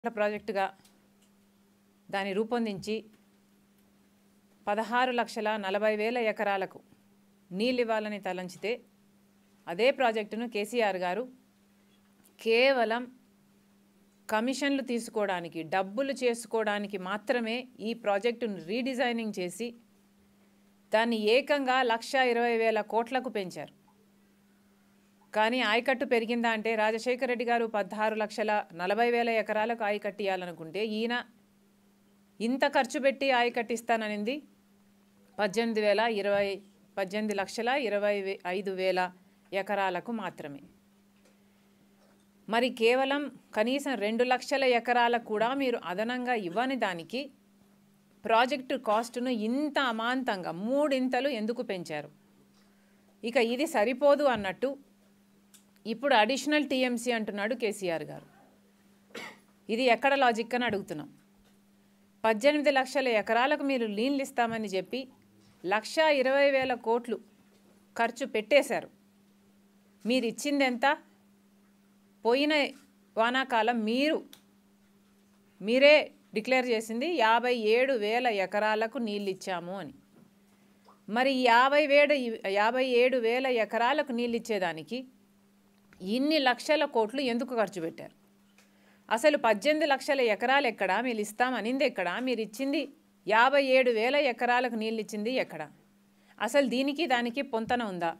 ప్రాజెక్టుగా దాన్ని రూపొందించి పదహారు లక్షల నలభై వేల ఎకరాలకు నీళ్ళు ఇవ్వాలని తలంచితే అదే ప్రాజెక్టును కేసీఆర్ గారు కేవలం కమిషన్లు తీసుకోవడానికి డబ్బులు చేసుకోవడానికి మాత్రమే ఈ ప్రాజెక్టును రీడిజైనింగ్ చేసి దాన్ని ఏకంగా లక్ష ఇరవై వేల కోట్లకు పెంచారు కానీ ఆయకట్టు పెరిగిందా అంటే రాజశేఖర రెడ్డి గారు పదహారు లక్షల నలభై వేల ఎకరాలకు ఆయకట్టు ఇవ్వాలనుకుంటే ఈయన ఇంత ఖర్చు పెట్టి ఆయకట్టు ఇస్తాననింది పద్దెనిమిది వేల ఇరవై పద్దెనిమిది లక్షల ఇరవై వే- ఐదు వేల ఎకరాలకు మాత్రమే మరి కేవలం కనీసం రెండు లక్షల ఎకరాలకు కూడా మీరు అదనంగా ఇవ్వని దానికి ప్రాజెక్టు కాస్టును ఇంత అమాంతంగా మూడింతలు ఎందుకు పెంచారు ఇక ఇది సరిపోదు అన్నట్టు ఇప్పుడు అడిషనల్ టీఎంసీ అంటున్నాడు కేసీఆర్ గారు ఇది ఎక్కడ లాజిక్ అని అడుగుతున్నాం పద్దెనిమిది లక్షల ఎకరాలకు మీరు లీన్లు ఇస్తామని చెప్పి లక్ష ఇరవై వేల కోట్లు ఖర్చు పెట్టేశారు మీరు ఇచ్చింది ఎంత పోయిన వానాకాలం మీరు మీరే డిక్లేర్ చేసింది యాభై ఏడు వేల ఎకరాలకు నీళ్ళు ఇచ్చాము అని మరి ఈ యాభై వేడు యాభై ఏడు వేల ఎకరాలకు నీళ్ళు ఇచ్చేదానికి ఇన్ని లక్షల కోట్లు ఎందుకు ఖర్చు పెట్టారు అసలు పద్దెనిమిది లక్షల ఎకరాలు ఎక్కడా మీరు ఇస్తామనింది ఎక్కడా మీరు ఇచ్చింది యాభై ఏడు వేల ఎకరాలకు నీళ్ళు ఇచ్చింది ఎక్కడ అసలు దీనికి దానికి పొంతన ఉందా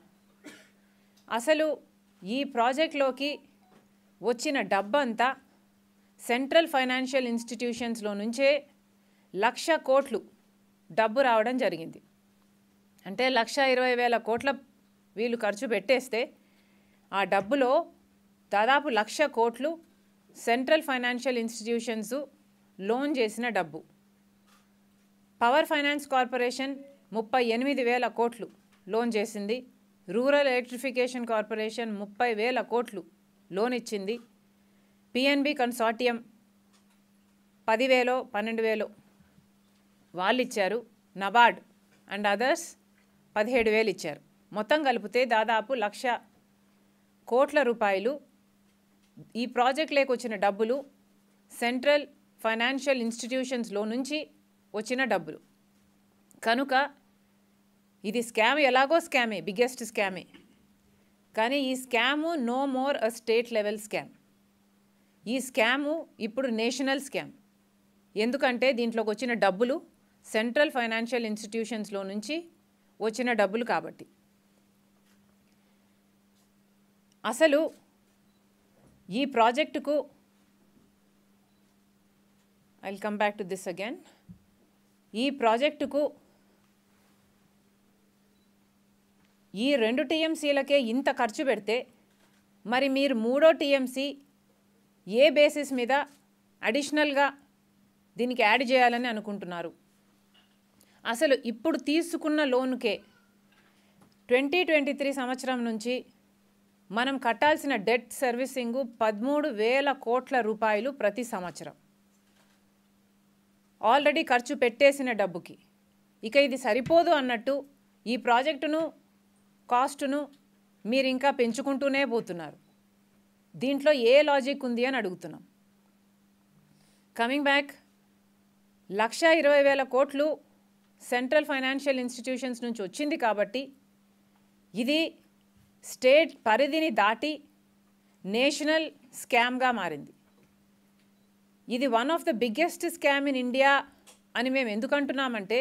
అసలు ఈ ప్రాజెక్ట్లోకి వచ్చిన డబ్బంతా సెంట్రల్ ఫైనాన్షియల్ ఇన్స్టిట్యూషన్స్లో నుంచే లక్ష కోట్లు డబ్బు రావడం జరిగింది అంటే లక్ష ఇరవై వేల కోట్ల వీళ్ళు ఖర్చు పెట్టేస్తే ఆ డబ్బులో దాదాపు లక్ష కోట్లు సెంట్రల్ ఫైనాన్షియల్ ఇన్స్టిట్యూషన్స్ లోన్ చేసిన డబ్బు పవర్ ఫైనాన్స్ కార్పొరేషన్ ముప్పై ఎనిమిది వేల కోట్లు లోన్ చేసింది రూరల్ ఎలక్ట్రిఫికేషన్ కార్పొరేషన్ ముప్పై వేల కోట్లు లోన్ ఇచ్చింది పిఎన్బి కన్సార్టియం పదివేలో పన్నెండు వేలో వాళ్ళు ఇచ్చారు నబార్డ్ అండ్ అదర్స్ పదిహేడు వేలు ఇచ్చారు మొత్తం కలిపితే దాదాపు లక్ష కోట్ల రూపాయలు ఈ ప్రాజెక్ట్లోకి వచ్చిన డబ్బులు సెంట్రల్ ఫైనాన్షియల్ ఇన్స్టిట్యూషన్స్లో నుంచి వచ్చిన డబ్బులు కనుక ఇది స్కామ్ ఎలాగో స్కామే బిగ్గెస్ట్ స్కామే కానీ ఈ scam no more a state level scam ఈ స్కాము ఇప్పుడు నేషనల్ స్కామ్ ఎందుకంటే దీంట్లోకి వచ్చిన డబ్బులు సెంట్రల్ ఫైనాన్షియల్ ఇన్స్టిట్యూషన్స్లో నుంచి వచ్చిన డబ్బులు కాబట్టి అసలు ఈ ప్రాజెక్టుకు I will come back to this again ఈ ప్రాజెక్టుకు ఈ రెండు టీఎంసీలకే ఇంత ఖర్చు పెడితే మరి మీరు మూడో టీఎంసీ ఏ బేసిస్ మీద అడిషనల్గా దీనికి యాడ్ చేయాలని అనుకుంటున్నారు అసలు ఇప్పుడు తీసుకున్న లోనుకే ట్వంటీ ట్వంటీ త్రీ సంవత్సరం నుంచి మనం కట్టాల్సిన డెట్ సర్వీసింగ్ పదమూడు వేల కోట్ల రూపాయలు ప్రతి సంవత్సరం ఆల్రెడీ ఖర్చు పెట్టేసిన డబ్బుకి ఇక ఇది సరిపోదు అన్నట్టు ఈ ప్రాజెక్టును కాస్టును మీరు ఇంకా పెంచుకుంటూనే పోతున్నారు దీంట్లో ఏ లాజిక్ ఉంది అని అడుగుతున్నాం కమింగ్ బ్యాక్ లక్ష ఇరవై వేల కోట్లు సెంట్రల్ ఫైనాన్షియల్ ఇన్స్టిట్యూషన్స్ నుంచి వచ్చింది కాబట్టి ఇది స్టేట్ పరిధిని దాటి నేషనల్ స్కామ్గా మారింది ఇది one of the biggest scam in India అని మేము ఎందుకు అంటున్నామంటే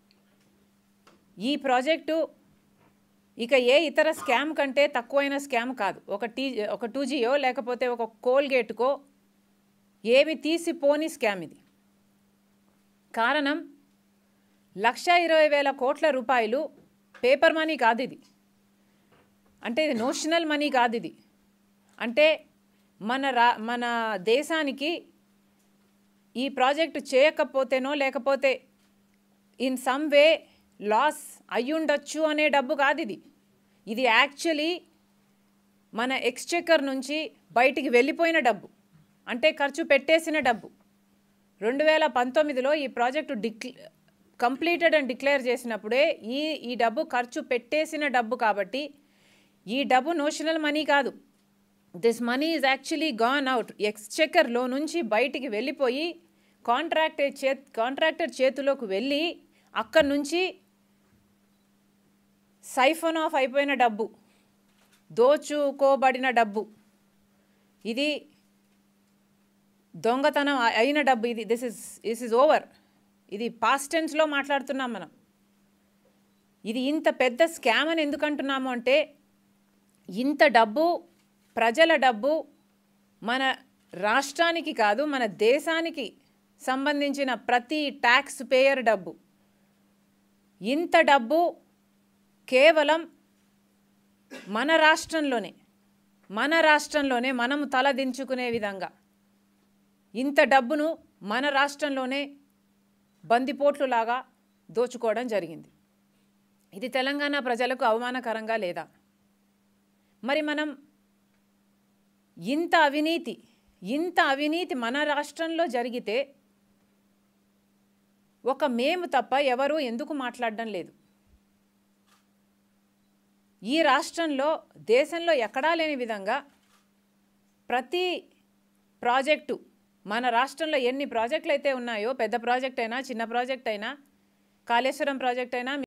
ఈ ప్రాజెక్టు ఇక ఏ ఇతర స్కామ్ కంటే తక్కువైన స్కామ్ కాదు ఒక టీ ఒక టూ జియో లేకపోతే ఒక కోల్గేట్కో ఏమి తీసిపోని స్కామ్ ఇది కారణం లక్ష ఇరవై వేల కోట్ల రూపాయలు పేపర్ మనీ కాదు ఇది అంటే ఇది నోషనల్ మనీ కాదు ఇది అంటే మన రా మన దేశానికి ఈ ప్రాజెక్టు చేయకపోతేనో లేకపోతే ఇన్ సమ్ వే లాస్ అయ్యుండొచ్చు అనే డబ్బు కాదు ఇది ఇది యాక్చువల్లీ మన ఎక్స్చెక్కర్ నుంచి బయటికి వెళ్ళిపోయిన డబ్బు అంటే ఖర్చు పెట్టేసిన డబ్బు రెండు వేల పంతొమ్మిదిలో ఈ ప్రాజెక్టు డిక్లే కంప్లీటెడ్ అని డిక్లేర్ చేసినప్పుడే ఈ ఈ డబ్బు ఖర్చు పెట్టేసిన డబ్బు కాబట్టి ఈ డబ్బు నోషనల్ మనీ కాదు this money is actually gone out ఎక్స్చెకర్లో నుంచి బయటికి వెళ్ళిపోయి కాంట్రాక్టర్ చే కాంట్రాక్టర్ చేతిలోకి వెళ్ళి అక్కడి నుంచి సైఫోన్ ఆఫ్ అయిపోయిన డబ్బు దోచుకోబడిన డబ్బు ఇది దొంగతనం అ- అయిన డబ్బు ఇది this is this is over ఇది పాస్ట్ టెన్స్లో మాట్లాడుతున్నాం మనం ఇది ఇంత పెద్ద స్కామ్ అని ఎందుకు అంటున్నాము అంటే ఇంత డబ్బు ప్రజల డబ్బు మన రాష్ట్రానికి కాదు మన దేశానికి సంబంధించిన ప్రతి ట్యాక్స్ పేయర్ డబ్బు ఇంత డబ్బు కేవలం మన రాష్ట్రంలోనే మన రాష్ట్రంలోనే మనము తల దించుకునే విధంగా ఇంత డబ్బును మన రాష్ట్రంలోనే బందిపోట్లులాగా దోచుకోవడం జరిగింది ఇది తెలంగాణ ప్రజలకు అవమానకరంగా లేదా మరి మనం ఇంత అవినీతి ఇంత అవినీతి మన రాష్ట్రంలో జరిగితే ఒక మేము తప్ప ఎవరు ఎందుకు మాట్లాడడం లేదు ఈ రాష్ట్రంలో దేశంలో ఎక్కడా లేని విధంగా ప్రతి ప్రాజెక్టు మన రాష్ట్రంలో ఎన్ని ప్రాజెక్టులు అయితే ఉన్నాయో పెద్ద ప్రాజెక్ట్ అయినా చిన్న ప్రాజెక్ట్ అయినా కాళేశ్వరం ప్రాజెక్ట్ అయినా